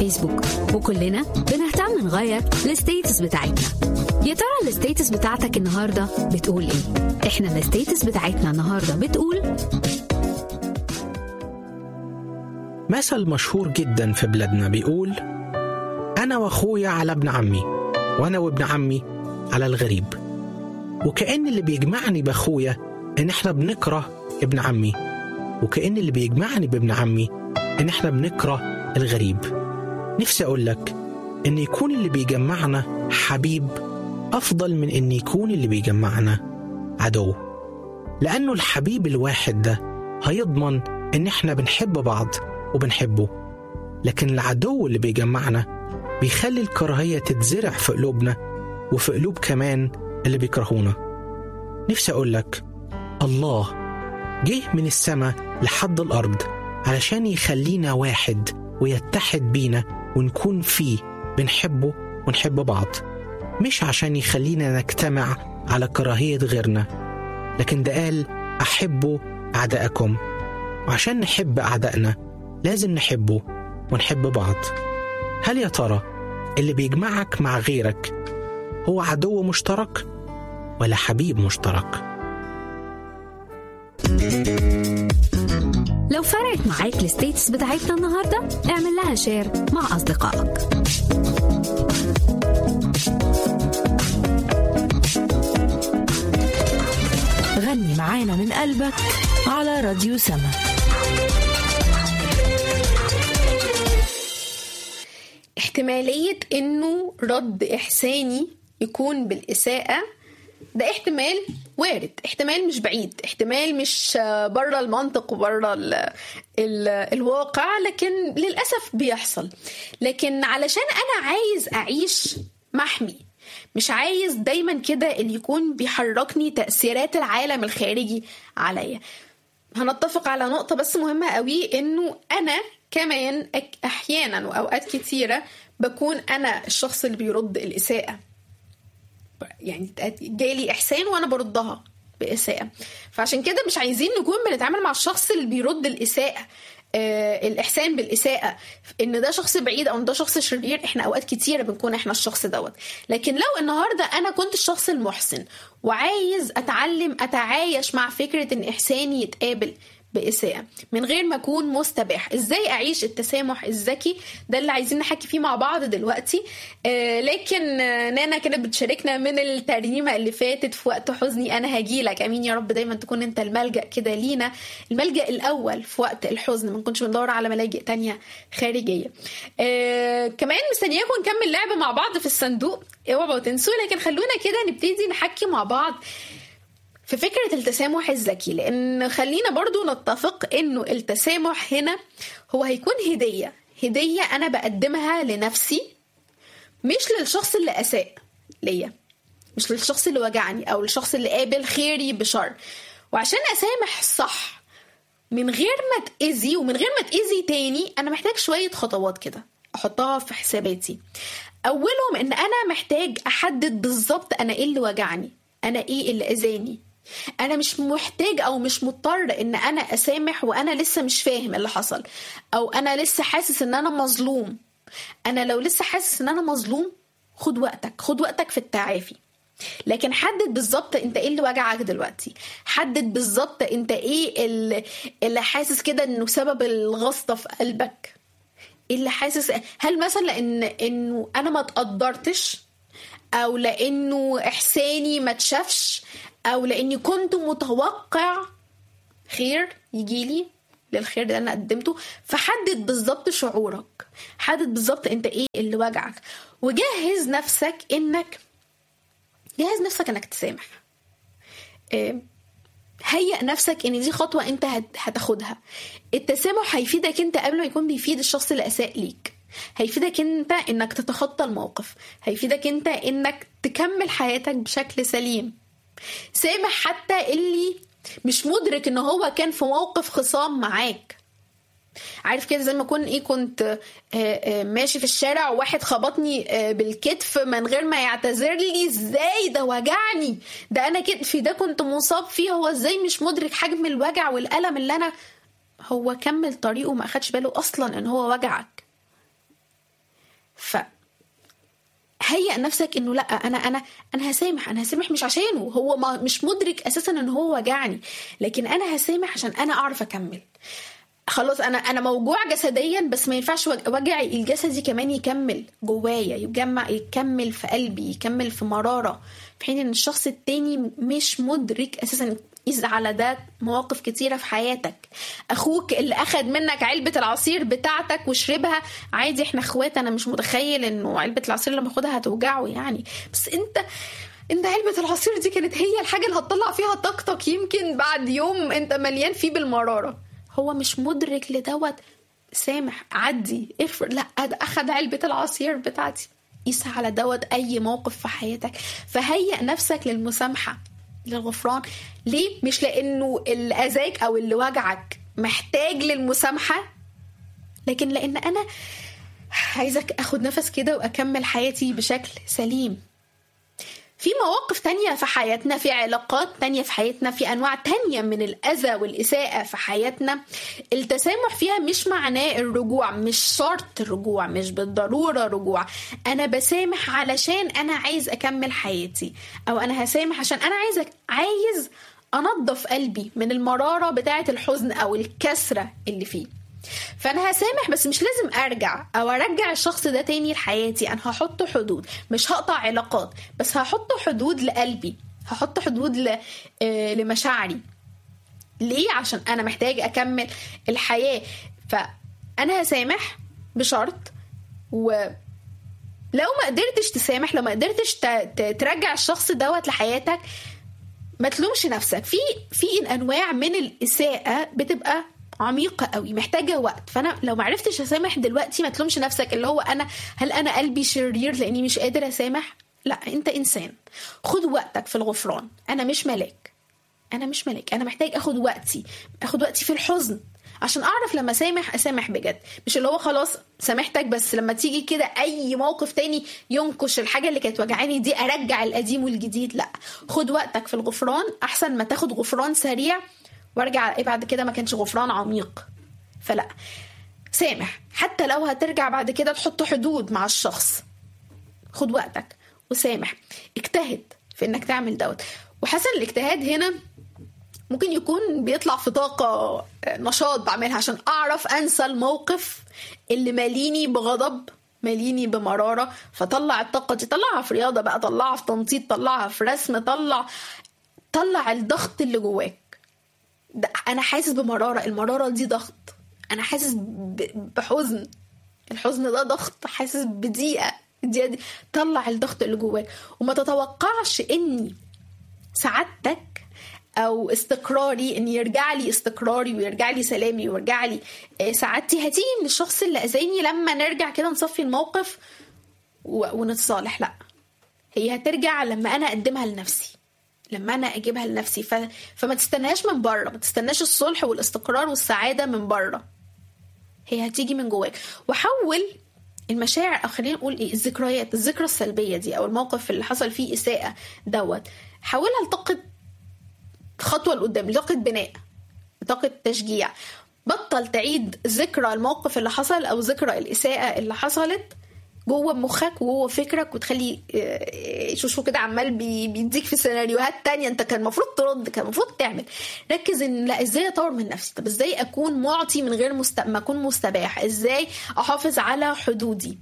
الفيسبوك وكلنا بنهتم نغير الستيتس بتاعتنا يا ترى الستيتس بتاعتك النهارده بتقول ايه احنا الستيتس بتاعتنا النهارده بتقول مثل مشهور جدا في بلادنا بيقول أنا وأخويا على ابن عمي وأنا وابن عمي على الغريب وكأن اللي بيجمعني بأخويا إن إحنا بنكره ابن عمي وكأن اللي بيجمعني بابن عمي إن إحنا بنكره الغريب نفسي أقول لك إن يكون اللي بيجمعنا حبيب أفضل من إن يكون اللي بيجمعنا عدو لأنه الحبيب الواحد ده هيضمن إن إحنا بنحب بعض وبنحبه لكن العدو اللي بيجمعنا بيخلي الكراهية تتزرع في قلوبنا وفي قلوب كمان اللي بيكرهونا نفسي أقول لك الله جه من السماء لحد الأرض علشان يخلينا واحد ويتحد بينا ونكون فيه بنحبه ونحب بعض مش عشان يخلينا نجتمع على كراهية غيرنا لكن ده قال أحبوا أعداءكم وعشان نحب أعدائنا لازم نحبه ونحب بعض هل يا ترى اللي بيجمعك مع غيرك هو عدو مشترك ولا حبيب مشترك لو فرقت معاك الستيتس بتاعتنا النهارده اعمل لها شير مع اصدقائك غني معانا من قلبك على راديو سما احتمالية انه رد احساني يكون بالاساءة ده احتمال وارد احتمال مش بعيد احتمال مش بره المنطق وبره ال ال الواقع لكن للأسف بيحصل لكن علشان أنا عايز أعيش محمي مش عايز دايما كده اللي يكون بيحركني تأثيرات العالم الخارجي عليا هنتفق على نقطة بس مهمة قوي انه انا كمان احيانا واوقات كتيرة بكون انا الشخص اللي بيرد الاساءة يعني جالي احسان وانا بردها باساءة فعشان كده مش عايزين نكون بنتعامل مع الشخص اللي بيرد الاساءة آه الاحسان بالاساءه ان ده شخص بعيد او ان ده شخص شرير احنا اوقات كتيره بنكون احنا الشخص دوت لكن لو النهارده انا كنت الشخص المحسن وعايز اتعلم اتعايش مع فكره ان احساني يتقابل بإساءة من غير ما أكون مستباح إزاي أعيش التسامح الذكي ده اللي عايزين نحكي فيه مع بعض دلوقتي آه لكن آه نانا كانت بتشاركنا من الترنيمة اللي فاتت في وقت حزني أنا هجيلك أمين يا رب دايما تكون أنت الملجأ كده لينا الملجأ الأول في وقت الحزن ما نكونش بندور على ملاجئ تانية خارجية آه كمان مستنياكم نكمل لعبة مع بعض في الصندوق اوعوا تنسوا لكن خلونا كده نبتدي نحكي مع بعض في فكرة التسامح الذكي لأن خلينا برضو نتفق إنه التسامح هنا هو هيكون هدية هدية أنا بقدمها لنفسي مش للشخص اللي أساء ليا مش للشخص اللي وجعني أو الشخص اللي قابل خيري بشر وعشان أسامح صح من غير ما تأذي ومن غير ما تأذي تاني أنا محتاج شوية خطوات كده أحطها في حساباتي أولهم إن أنا محتاج أحدد بالظبط أنا إيه اللي وجعني أنا إيه اللي أذاني انا مش محتاج او مش مضطر ان انا اسامح وانا لسه مش فاهم اللي حصل او انا لسه حاسس ان انا مظلوم انا لو لسه حاسس ان انا مظلوم خد وقتك خد وقتك في التعافي لكن حدد بالظبط انت ايه اللي وجعك دلوقتي حدد بالظبط انت ايه اللي, اللي حاسس كده انه سبب الغصه في قلبك ايه اللي حاسس هل مثلا لان انه انا ما تقدرتش او لانه احساني ما تشافش او لاني كنت متوقع خير يجيلي للخير اللي انا قدمته فحدد بالظبط شعورك حدد بالظبط انت ايه اللي وجعك وجهز نفسك انك جهز نفسك انك تسامح هيئ نفسك ان دي خطوه انت هتاخدها التسامح هيفيدك انت قبل ما يكون بيفيد الشخص اللي اساء ليك هيفيدك انت انك تتخطى الموقف هيفيدك انت انك تكمل حياتك بشكل سليم سامح حتى اللي مش مدرك ان هو كان في موقف خصام معاك عارف كده زي ما اكون ايه كنت ماشي في الشارع وواحد خبطني بالكتف من غير ما يعتذر لي ازاي ده وجعني ده انا كتفي ده كنت مصاب فيه هو ازاي مش مدرك حجم الوجع والالم اللي انا هو كمل طريقه ما اخدش باله اصلا ان هو وجعك ف هيئ نفسك انه لا انا انا انا هسامح انا هسامح مش عشانه هو ما مش مدرك اساسا ان هو وجعني لكن انا هسامح عشان انا اعرف اكمل خلاص انا انا موجوع جسديا بس ما ينفعش وج- وجعي الجسدي كمان يكمل جوايا يجمع يكمل في قلبي يكمل في مراره في حين ان الشخص التاني مش مدرك اساسا قيس على ده مواقف كتيرة في حياتك أخوك اللي أخد منك علبة العصير بتاعتك وشربها عادي احنا اخوات أنا مش متخيل إنه علبة العصير لما أخدها هتوجعه يعني بس أنت انت علبة العصير دي كانت هي الحاجة اللي هتطلع فيها طاقتك يمكن بعد يوم انت مليان فيه بالمرارة هو مش مدرك لدوت سامح عدي اغفر لا ده اخد علبة العصير بتاعتي قيس على دوت اي موقف في حياتك فهيئ نفسك للمسامحة للغفران ليه مش لانه اللي اذاك او اللي وجعك محتاج للمسامحة لكن لان انا عايزك اخد نفس كده واكمل حياتي بشكل سليم في مواقف تانية في حياتنا في علاقات تانية في حياتنا في أنواع تانية من الأذى والإساءة في حياتنا التسامح فيها مش معناه الرجوع مش شرط الرجوع مش بالضرورة رجوع أنا بسامح علشان أنا عايز أكمل حياتي أو أنا هسامح عشان أنا عايز عايز أنظف قلبي من المرارة بتاعة الحزن أو الكسرة اللي فيه فانا هسامح بس مش لازم ارجع او ارجع الشخص ده تاني لحياتي انا هحط حدود مش هقطع علاقات بس هحط حدود لقلبي هحط حدود ل... آه، لمشاعري ليه عشان انا محتاج اكمل الحياه فانا هسامح بشرط و لو ما قدرتش تسامح لو ما قدرتش ت... ت... ترجع الشخص دوت لحياتك ما تلومش نفسك في في انواع من الاساءه بتبقى عميقة قوي محتاجة وقت فأنا لو معرفتش أسامح دلوقتي ما تلومش نفسك اللي هو أنا هل أنا قلبي شرير لأني مش قادر أسامح لا أنت إنسان خد وقتك في الغفران أنا مش ملاك أنا مش ملاك أنا محتاج أخد وقتي أخد وقتي في الحزن عشان أعرف لما أسامح أسامح بجد مش اللي هو خلاص سامحتك بس لما تيجي كده أي موقف تاني ينكش الحاجة اللي كانت وجعاني دي أرجع القديم والجديد لا خد وقتك في الغفران أحسن ما تاخد غفران سريع وارجع ايه بعد كده ما كانش غفران عميق فلا سامح حتى لو هترجع بعد كده تحط حدود مع الشخص خد وقتك وسامح اجتهد في انك تعمل دوت وحسن الاجتهاد هنا ممكن يكون بيطلع في طاقة نشاط بعملها عشان أعرف أنسى الموقف اللي ماليني بغضب ماليني بمرارة فطلع الطاقة دي طلعها في رياضة بقى طلعها في تنطيط طلعها في رسم طلع طلع الضغط اللي جواك ده انا حاسس بمراره المراره دي ضغط انا حاسس ب- بحزن الحزن ده ضغط حاسس بضيقه الضيقه دي طلع الضغط اللي جواك وما تتوقعش اني سعادتك او استقراري ان يرجع لي استقراري ويرجع لي سلامي ويرجع لي آه، سعادتي هتيجي من الشخص اللي اذاني لما نرجع كده نصفي الموقف و- ونتصالح لا هي هترجع لما انا اقدمها لنفسي لما انا اجيبها لنفسي ف... فما تستناش من بره ما تستناش الصلح والاستقرار والسعاده من بره هي هتيجي من جواك وحول المشاعر او خلينا نقول ايه الذكريات الذكرى السلبيه دي او الموقف اللي حصل فيه اساءه دوت حولها لطاقه خطوه لقدام لطاقه بناء طاقه تشجيع بطل تعيد ذكرى الموقف اللي حصل او ذكرى الاساءه اللي حصلت جوه مخك وجوه فكرك وتخلي آه، شوشو كده عمال بي- بيديك في سيناريوهات تانية انت كان المفروض ترد كان المفروض تعمل ركز ان لا ازاي اطور من نفسي طب ازاي اكون معطي من غير مست... ما اكون مستباح ازاي احافظ على حدودي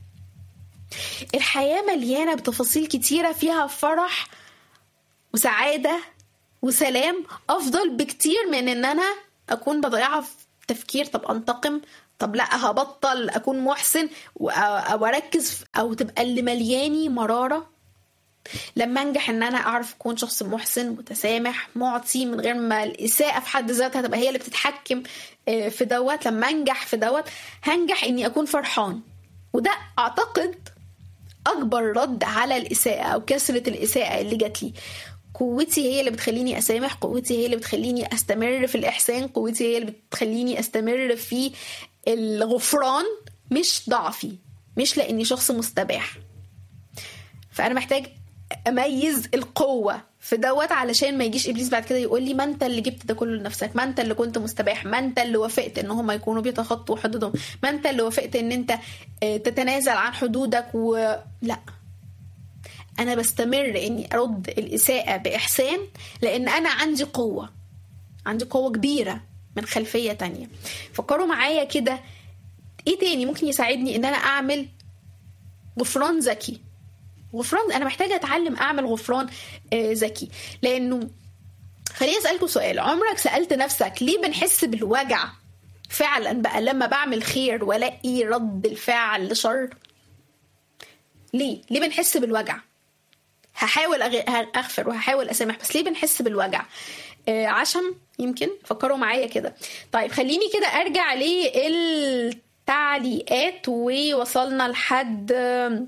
الحياة مليانة بتفاصيل كتيرة فيها فرح وسعادة وسلام أفضل بكتير من إن أنا أكون بضيعها في تفكير طب أنتقم طب لا هبطل أكون محسن و- أو أركز في- أو تبقى اللي ملياني مرارة لما انجح ان انا اعرف اكون شخص محسن متسامح معطي من غير ما الاساءه في حد ذاتها تبقى هي اللي بتتحكم آه، في دوت لما انجح في دوت هنجح اني اكون فرحان وده اعتقد اكبر رد على الاساءه او كسره الاساءه اللي جات لي قوتي هي اللي بتخليني اسامح قوتي هي اللي بتخليني استمر في الاحسان قوتي هي اللي بتخليني استمر في الغفران مش ضعفي مش لاني شخص مستباح فانا محتاج اميز القوه في دوت علشان ما يجيش ابليس بعد كده يقول لي ما انت اللي جبت ده كله لنفسك ما انت اللي كنت مستباح ما انت اللي وافقت ان هم يكونوا بيتخطوا حدودهم ما انت اللي وافقت ان انت آه، تتنازل عن حدودك ولا انا بستمر اني ارد الاساءه باحسان لان انا عندي قوه عندي قوه كبيره من خلفيه تانية فكروا معايا كده ايه تاني ممكن يساعدني ان انا اعمل غفران ذكي غفران انا محتاجه اتعلم اعمل غفران آه، ذكي لانه خليني اسالكم سؤال عمرك سالت نفسك ليه بنحس بالوجع فعلا بقى لما بعمل خير والاقي رد الفعل لشر ليه ليه بنحس بالوجع هحاول أغ- اغفر وهحاول اسامح بس ليه بنحس بالوجع آه، عشم يمكن فكروا معايا كده طيب خليني كده ارجع للتعليقات ووصلنا لحد آم،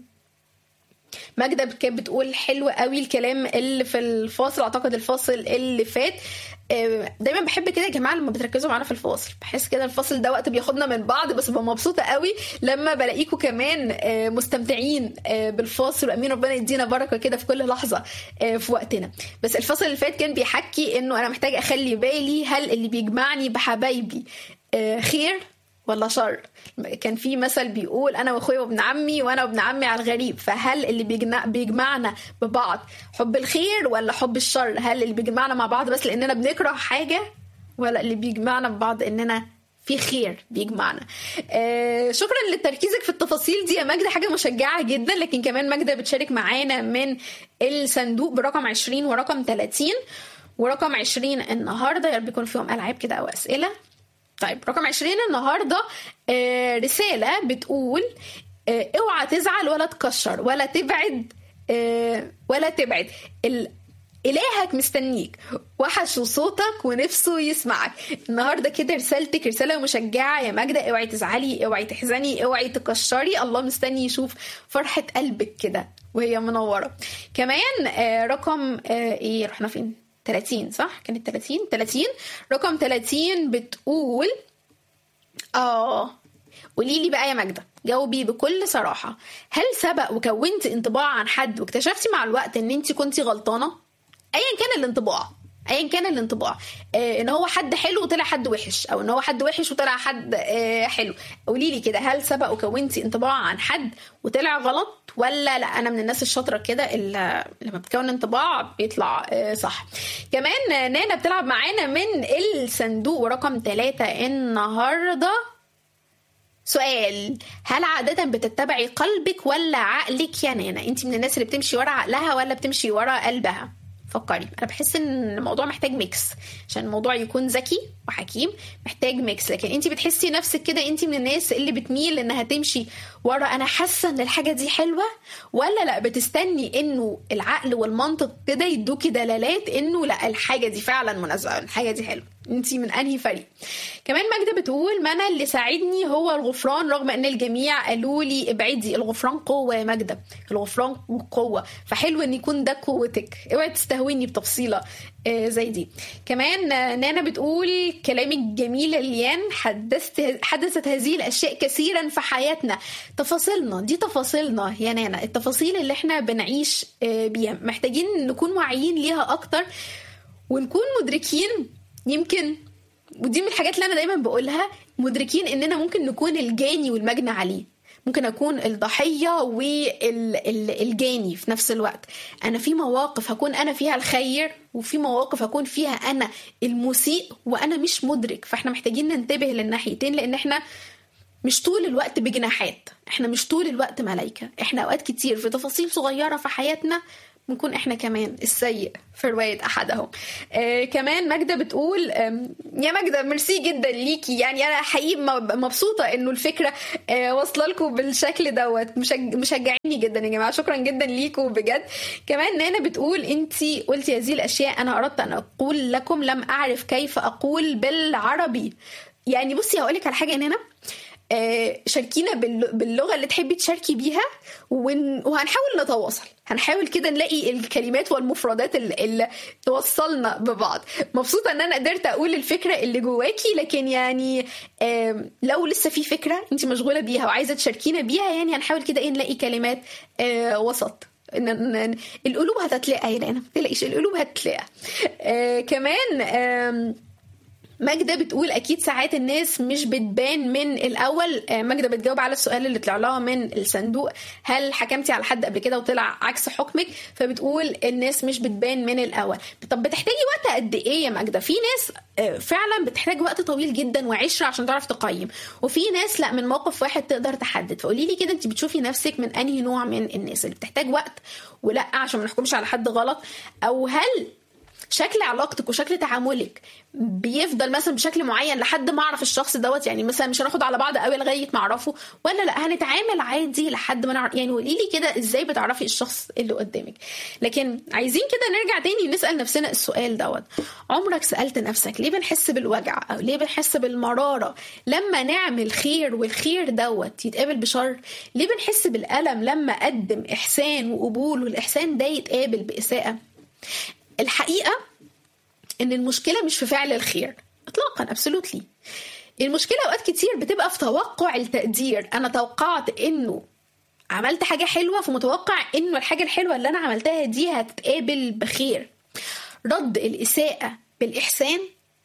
ماجدة كانت بتقول حلو قوي الكلام اللي في الفاصل اعتقد الفاصل اللي فات آه، دايما بحب كده يا جماعه لما بتركزوا معانا في الفاصل بحس كده الفاصل ده وقت بياخدنا من بعض بس ببقى مبسوطه قوي لما بلاقيكم كمان آه، مستمتعين آه، بالفاصل وامين ربنا يدينا بركه كده في كل لحظه آه، في وقتنا بس الفاصل اللي فات كان بيحكي انه انا محتاج اخلي بالي هل اللي بيجمعني بحبايبي آه، خير ولا شر كان في مثل بيقول انا واخويا وابن عمي وانا وابن عمي على الغريب فهل اللي بيجنا- بيجمعنا ببعض حب الخير ولا حب الشر هل اللي بيجمعنا مع بعض بس لاننا بنكره حاجه ولا اللي بيجمعنا ببعض اننا في خير بيجمعنا آه شكرا لتركيزك في التفاصيل دي يا ماجدة حاجة مشجعة جدا لكن كمان ماجدة بتشارك معانا من الصندوق برقم 20 ورقم 30 ورقم 20 النهارده يا رب يكون فيهم العاب كده او اسئله طيب رقم 20 النهارده آه، رساله بتقول آه، اوعى تزعل ولا تكشر ولا تبعد آه، ولا تبعد ال... إلهك مستنيك وحشوا صوتك ونفسه يسمعك النهارده كده رسالتك رسالة مشجعة يا ماجدة اوعي تزعلي اوعي تحزني اوعي تكشري الله مستني يشوف فرحة قلبك كده وهي منورة كمان آه، رقم آه، ايه رحنا فين 30 صح كانت 30 30 رقم 30 بتقول اه قولي لي بقى يا ماجدة جاوبي بكل صراحة هل سبق وكونت انطباع عن حد واكتشفتي مع الوقت ان انت كنتي غلطانة ايا كان الانطباع ايا كان الانطباع آه ان هو حد حلو وطلع حد وحش او ان هو حد وحش وطلع حد آه حلو قولي لي كده هل سبق وكونتي انطباع عن حد وطلع غلط ولا لا انا من الناس الشاطره كده اللي لما بتكون انطباع بيطلع آه صح كمان آه، نانا بتلعب معانا من الصندوق رقم ثلاثة النهارده سؤال هل عادة بتتبعي قلبك ولا عقلك يا نانا؟ انت من الناس اللي بتمشي ورا عقلها ولا بتمشي ورا قلبها؟ فكري انا بحس ان الموضوع محتاج ميكس عشان الموضوع يكون ذكي وحكيم محتاج ميكس لكن انت بتحسي نفسك كده انت من الناس اللي بتميل انها تمشي ورا انا حاسه ان الحاجه دي حلوه ولا لا بتستني انه العقل والمنطق كده يدوكي دلالات انه لا الحاجه دي فعلا مناسبه الحاجه دي حلوه انت من انهي فريق كمان ماجده بتقول ما انا اللي ساعدني هو الغفران رغم ان الجميع قالوا لي ابعدي الغفران قوه يا ماجده الغفران قوه فحلو ان يكون ده قوتك اوعي تستهوني بتفصيله آه، زي دي كمان آه، نانا بتقول كلامك جميل يا ليان حدثت حدثت هذه الاشياء كثيرا في حياتنا تفاصيلنا دي تفاصيلنا يا نانا التفاصيل اللي احنا بنعيش آه، بيها محتاجين نكون واعيين ليها اكتر ونكون مدركين يمكن ودي من الحاجات اللي انا دايما بقولها مدركين اننا ممكن نكون الجاني والمجني عليه ممكن اكون الضحيه والجاني في نفس الوقت انا في مواقف هكون انا فيها الخير وفي مواقف هكون فيها انا المسيء وانا مش مدرك فاحنا محتاجين ننتبه للناحيتين لان احنا مش طول الوقت بجناحات احنا مش طول الوقت ملايكة احنا اوقات كتير في تفاصيل صغيرة في حياتنا بنكون احنا كمان السيء في رواية احدهم آه كمان ماجدة بتقول آم، يا ماجدة ميرسي جدا ليكي يعني انا حقيقي م- مبسوطة انه الفكرة آه واصلة لكم بالشكل دوت مشج... مشجعيني جدا يا جماعة شكرا جدا ليكم بجد كمان نانا بتقول انتي قلتي هذه الاشياء انا اردت ان اقول لكم لم اعرف كيف اقول بالعربي يعني بصي هقولك على حاجة يا نانا آه، شاركينا بال- باللغه اللي تحبي تشاركي بيها ون- وهنحاول نتواصل هنحاول كده نلاقي الكلمات والمفردات اللي, اللي توصلنا ببعض مبسوطه ان انا قدرت اقول الفكره اللي جواكي لكن يعني آم، لو لسه في فكره انت مشغوله بيها وعايزه تشاركينا بيها يعني هنحاول كده ايه نلاقي كلمات آه، وسط إن إن القلوب هتتلاقى يا لانا ما تلاقيش القلوب هتتلاقى آه كمان آم ماجدة بتقول أكيد ساعات الناس مش بتبان من الأول آه، ماجدة بتجاوب على السؤال اللي طلع لها من الصندوق هل حكمتي على حد قبل كده وطلع عكس حكمك فبتقول الناس مش بتبان من الأول طب بتحتاجي وقت قد إيه يا ماجدة في ناس آه، فعلا بتحتاج وقت طويل جدا وعشرة عشان تعرف تقيم وفي ناس لا من موقف واحد تقدر تحدد فقولي لي كده انت بتشوفي نفسك من انهي نوع من الناس اللي بتحتاج وقت ولا عشان ما نحكمش على حد غلط او هل شكل علاقتك وشكل تعاملك بيفضل مثلا بشكل معين لحد ما اعرف الشخص دوت يعني مثلا مش هناخد على بعض قوي لغايه ما اعرفه ولا لا هنتعامل عادي لحد ما نعرف يعني قولي لي كده ازاي بتعرفي الشخص اللي قدامك لكن عايزين كده نرجع تاني نسال نفسنا السؤال دوت عمرك سالت نفسك ليه بنحس بالوجع او ليه بنحس بالمراره لما نعمل خير والخير دوت يتقابل بشر ليه بنحس بالالم لما اقدم احسان وقبول والاحسان ده يتقابل باساءه الحقيقه ان المشكله مش في فعل الخير اطلاقا ابسولوتلي المشكله اوقات كتير بتبقى في توقع التقدير انا توقعت انه عملت حاجه حلوه فمتوقع انه الحاجه الحلوه اللي انا عملتها دي هتتقابل بخير رد الاساءه بالاحسان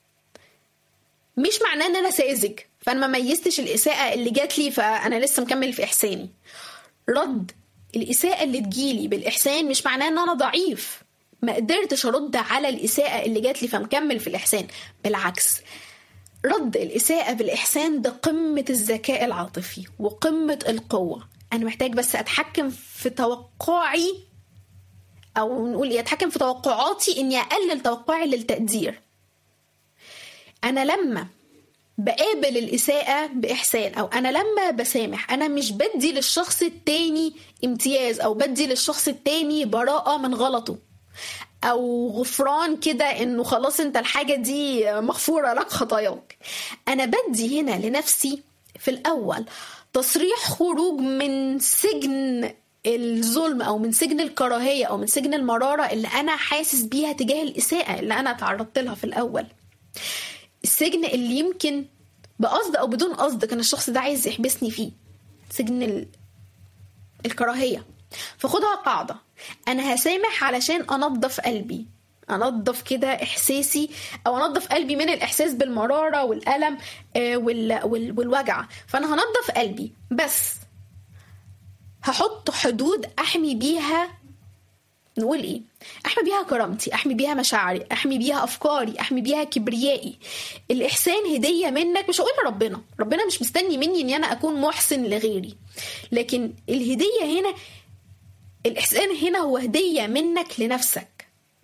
مش معناه ان انا ساذج فانا ما ميزتش الاساءه اللي جات لي فانا لسه مكمل في احساني رد الاساءه اللي تجيلي بالاحسان مش معناه ان انا ضعيف ما قدرتش ارد على الاساءه اللي جات لي فمكمل في الاحسان بالعكس رد الاساءه بالاحسان ده قمه الذكاء العاطفي وقمه القوه انا محتاج بس اتحكم في توقعي او نقول ايه اتحكم في توقعاتي اني اقلل توقعي للتقدير انا لما بقابل الإساءة بإحسان أو أنا لما بسامح أنا مش بدي للشخص التاني امتياز أو بدي للشخص التاني براءة من غلطه او غفران كده انه خلاص انت الحاجه دي مغفوره لك خطاياك انا بدي هنا لنفسي في الاول تصريح خروج من سجن الظلم او من سجن الكراهيه او من سجن المراره اللي انا حاسس بيها تجاه الاساءه اللي انا تعرضت لها في الاول السجن اللي يمكن بقصد او بدون قصد كان الشخص ده عايز يحبسني فيه سجن ال... الكراهيه فخدها قاعده انا هسامح علشان انظف قلبي انظف كده احساسي او انظف قلبي من الاحساس بالمراره والالم آه، وال... وال... والوجع فانا هنظف قلبي بس هحط حدود احمي بيها نقول ايه احمي بيها كرامتي احمي بيها مشاعري احمي بيها افكاري احمي بيها كبريائي الاحسان هديه منك مش هقول لربنا ربنا مش مستني مني ان انا اكون محسن لغيري لكن الهديه هنا الإحسان هنا هو هدية منك لنفسك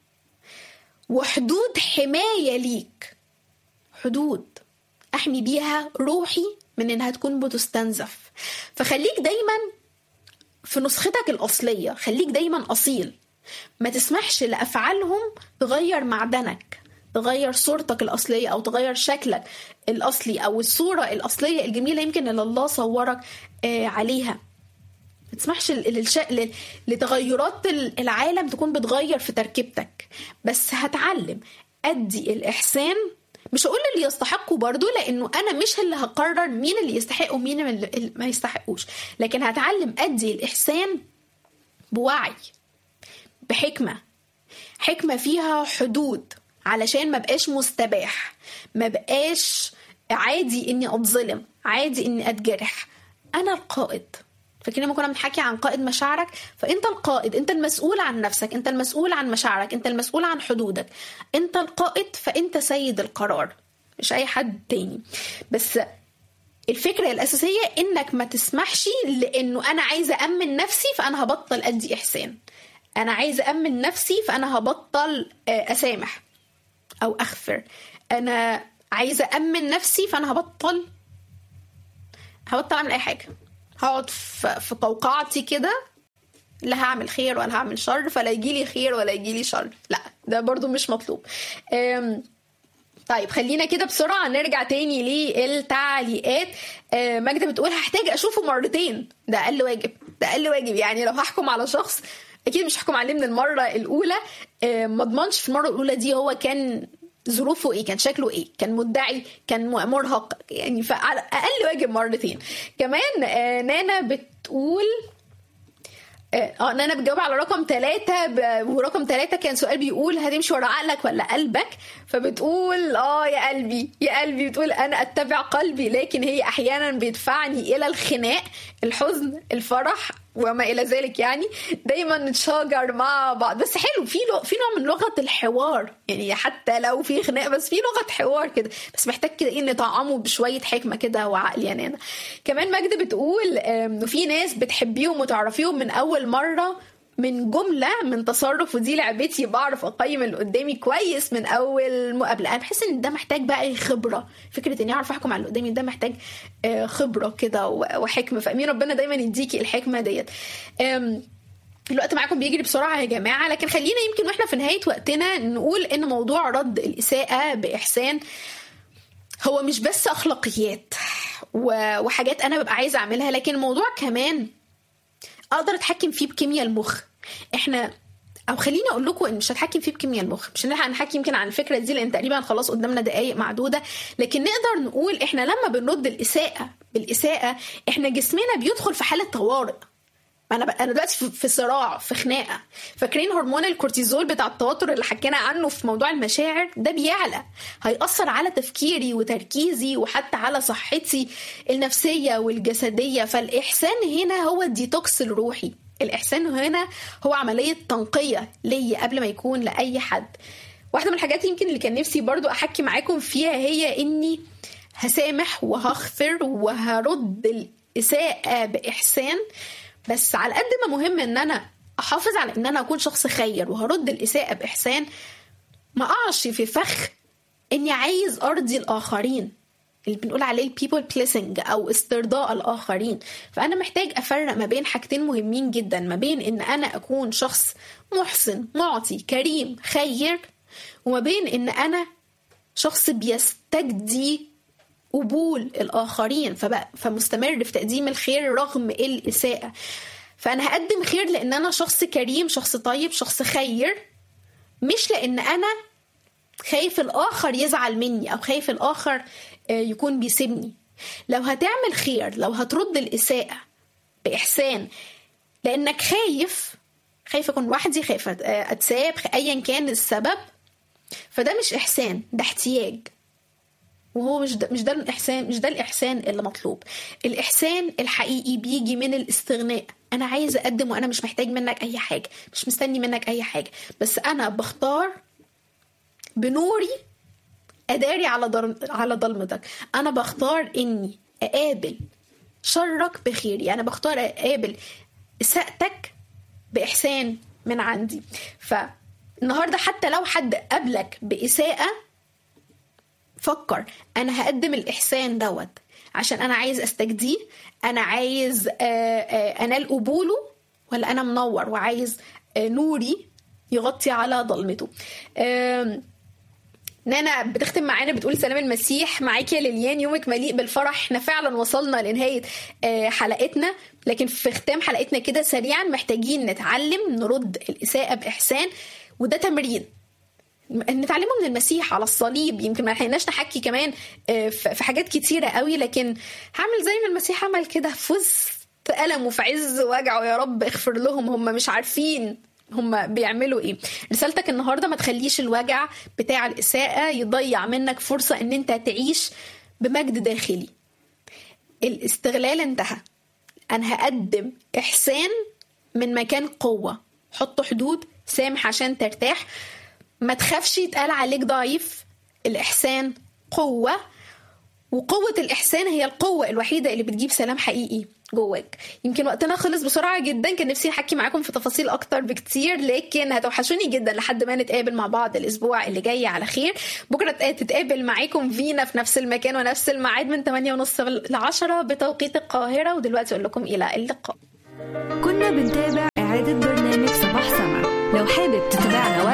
وحدود حماية ليك حدود أحمي بيها روحي من إنها تكون بتستنزف فخليك دايما في نسختك الأصلية خليك دايما أصيل ما تسمحش لأفعالهم تغير معدنك تغير صورتك الأصلية أو تغير شكلك الأصلي أو الصورة الأصلية الجميلة يمكن اللي الله صورك آه عليها ما تسمحش للش... لتغيرات العالم تكون بتغير في تركيبتك بس هتعلم ادي الاحسان مش هقول اللي يستحقوا برضو لانه انا مش اللي هقرر مين اللي يستحق ومين اللي ما يستحقوش لكن هتعلم ادي الاحسان بوعي بحكمه حكمه فيها حدود علشان ما بقاش مستباح ما بقاش عادي اني اتظلم عادي اني اتجرح انا القائد فاكرين لما كنا بنحكي عن قائد مشاعرك فانت القائد انت المسؤول عن نفسك انت المسؤول عن مشاعرك انت المسؤول عن حدودك انت القائد فانت سيد القرار مش اي حد تاني بس الفكره الاساسيه انك ما تسمحش لانه انا عايزه امن نفسي فانا هبطل ادي احسان انا عايزه امن نفسي فانا هبطل اسامح او اغفر انا عايزه امن نفسي فانا هبطل هبطل اعمل اي حاجه هقعد في قوقعتي كده لا هعمل خير ولا هعمل شر فلا يجيلي خير ولا يجيلي شر لا ده برضو مش مطلوب طيب خلينا كده بسرعة نرجع تاني للتعليقات ماجدة بتقول هحتاج أشوفه مرتين ده أقل واجب ده أقل واجب يعني لو هحكم على شخص أكيد مش هحكم عليه من المرة الأولى ما اضمنش في المرة الأولى دي هو كان ظروفه ايه كان شكله ايه كان مدعي كان مرهق يعني فعلى اقل واجب مرتين كمان آه نانا بتقول اه ان انا بجاوب على رقم ثلاثة ب... ورقم ثلاثة كان سؤال بيقول هتمشي ورا عقلك ولا قلبك فبتقول اه يا قلبي يا قلبي بتقول انا اتبع قلبي لكن هي احيانا بيدفعني الى الخناق الحزن الفرح وما الى ذلك يعني دايما نتشاجر مع بعض بس حلو في لو في نوع من لغه الحوار يعني حتى لو في خناق بس في لغه حوار كده بس محتاج كده ايه نطعمه بشويه حكمه كده وعقل يعني أنا. كمان ماجدة بتقول انه في ناس بتحبيهم وتعرفيهم من اول مره من جملة من تصرف ودي لعبتي بعرف أقيم اللي قدامي كويس من أول مقابلة أنا بحس إن ده محتاج بقى خبرة فكرة إني أعرف أحكم على اللي قدامي ده محتاج خبرة كده وحكمة فأمين ربنا دايما يديكي الحكمة ديت الوقت معاكم بيجري بسرعة يا جماعة لكن خلينا يمكن واحنا في نهاية وقتنا نقول إن موضوع رد الإساءة بإحسان هو مش بس أخلاقيات وحاجات أنا ببقى عايزة أعملها لكن الموضوع كمان اقدر اتحكم فيه بكيمياء المخ احنا او خليني اقول لكم ان مش هتحكم فيه بكيمياء المخ مش هنلحق نحكي يمكن عن الفكره دي لان تقريبا خلاص قدامنا دقائق معدوده لكن نقدر نقول احنا لما بنرد الاساءه بالاساءه احنا جسمنا بيدخل في حاله طوارئ انا انا دلوقتي في صراع في خناقه فاكرين هرمون الكورتيزول بتاع التوتر اللي حكينا عنه في موضوع المشاعر ده بيعلى هيأثر على تفكيري وتركيزي وحتى على صحتي النفسيه والجسديه فالاحسان هنا هو الديتوكس الروحي الاحسان هنا هو عمليه تنقيه ليا قبل ما يكون لاي حد واحده من الحاجات يمكن اللي كان نفسي برضو احكي معاكم فيها هي اني هسامح وهغفر وهرد الاساءه باحسان بس على قد ما مهم ان انا احافظ على ان انا اكون شخص خير وهرد الاساءه باحسان ما اقعش في فخ اني عايز ارضي الاخرين اللي بنقول عليه البيبل بليسنج او استرضاء الاخرين فانا محتاج افرق ما بين حاجتين مهمين جدا ما بين ان انا اكون شخص محسن معطي كريم خير وما بين ان انا شخص بيستجدي قبول الآخرين فبقى فمستمر في تقديم الخير رغم الإساءة فأنا هقدم خير لأن أنا شخص كريم شخص طيب شخص خير مش لأن أنا خايف الآخر يزعل مني أو خايف الآخر يكون بيسيبني لو هتعمل خير لو هترد الإساءة بإحسان لأنك خايف خايف أكون وحدي خايف أتساب أيا كان السبب فده مش إحسان ده احتياج وهو مش ده مش ده الاحسان مش ده الاحسان اللي مطلوب الاحسان الحقيقي بيجي من الاستغناء انا عايز اقدم وانا مش محتاج منك اي حاجه مش مستني منك اي حاجه بس انا بختار بنوري اداري على ضل... على ضلمتك انا بختار اني اقابل شرك بخيري انا بختار اقابل اساءتك باحسان من عندي فالنهارده حتى لو حد قابلك باساءه فكر انا هقدم الاحسان دوت عشان انا عايز استجديه انا عايز انال قبوله ولا انا منور وعايز نوري يغطي على ضلمته نانا بتختم معانا بتقول سلام المسيح معاكي يا ليليان يومك مليء بالفرح احنا فعلا وصلنا لنهايه حلقتنا لكن في ختام حلقتنا كده سريعا محتاجين نتعلم نرد الاساءه باحسان وده تمرين نتعلمه من المسيح على الصليب يمكن ما لحقناش نحكي كمان في حاجات كتيره قوي لكن هعمل زي ما المسيح عمل كده في وسط ألم وفي عز وجعه يا رب اغفر لهم هم مش عارفين هم بيعملوا ايه رسالتك النهارده ما تخليش الوجع بتاع الاساءه يضيع منك فرصه ان انت تعيش بمجد داخلي الاستغلال انتهى انا هقدم احسان من مكان قوه حط حدود سامح عشان ترتاح ما تخافش يتقال عليك ضعيف الإحسان قوة وقوة الإحسان هي القوة الوحيدة اللي بتجيب سلام حقيقي جواك يمكن وقتنا خلص بسرعة جدا كان نفسي أحكي معاكم في تفاصيل أكتر بكتير لكن هتوحشوني جدا لحد ما نتقابل مع بعض الأسبوع اللي جاي على خير بكرة تتقابل معاكم فينا في نفس المكان ونفس الميعاد من 8 ونص ل 10 بتوقيت القاهرة ودلوقتي أقول لكم إلى اللقاء كنا بنتابع إعادة برنامج صباح سما لو حابب